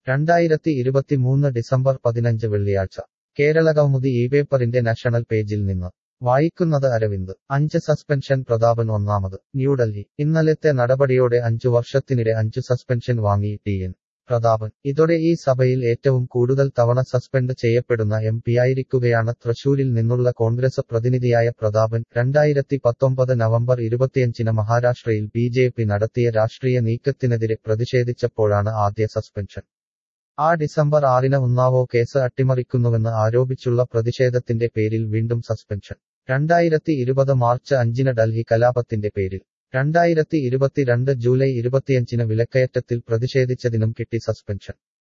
രണ്ടായിരത്തി ഇരുപത്തിമൂന്ന് ഡിസംബർ പതിനഞ്ച് വെള്ളിയാഴ്ച കേരളകൗമുദി ഈ പേപ്പറിന്റെ നാഷണൽ പേജിൽ നിന്ന് വായിക്കുന്നത് അരവിന്ദ് അഞ്ച് സസ്പെൻഷൻ പ്രതാപൻ ഒന്നാമത് ന്യൂഡൽഹി ഇന്നലത്തെ നടപടിയോടെ അഞ്ചു വർഷത്തിനിടെ അഞ്ചു സസ്പെൻഷൻ വാങ്ങി ടി എൻ പ്രതാപൻ ഇതോടെ ഈ സഭയിൽ ഏറ്റവും കൂടുതൽ തവണ സസ്പെൻഡ് ചെയ്യപ്പെടുന്ന എം പിയായിരിക്കുകയാണ് തൃശൂരിൽ നിന്നുള്ള കോൺഗ്രസ് പ്രതിനിധിയായ പ്രതാപൻ രണ്ടായിരത്തി പത്തൊമ്പത് നവംബർ ഇരുപത്തിയഞ്ചിന് മഹാരാഷ്ട്രയിൽ ബി ജെ പി നടത്തിയ രാഷ്ട്രീയ നീക്കത്തിനെതിരെ പ്രതിഷേധിച്ചപ്പോഴാണ് ആദ്യ സസ്പെൻഷൻ ആ ഡിസംബർ ആറിന് ഉന്നാവോ കേസ് അട്ടിമറിക്കുന്നുവെന്ന് ആരോപിച്ചുള്ള പ്രതിഷേധത്തിന്റെ പേരിൽ വീണ്ടും സസ്പെൻഷൻ രണ്ടായിരത്തി ഇരുപത് മാർച്ച് അഞ്ചിന് ഡൽഹി കലാപത്തിന്റെ പേരിൽ രണ്ടായിരത്തി ഇരുപത്തിരണ്ട് ജൂലൈ ഇരുപത്തിയഞ്ചിന് വിലക്കയറ്റത്തിൽ പ്രതിഷേധിച്ചതിനും കിട്ടി സസ്പെൻഷൻ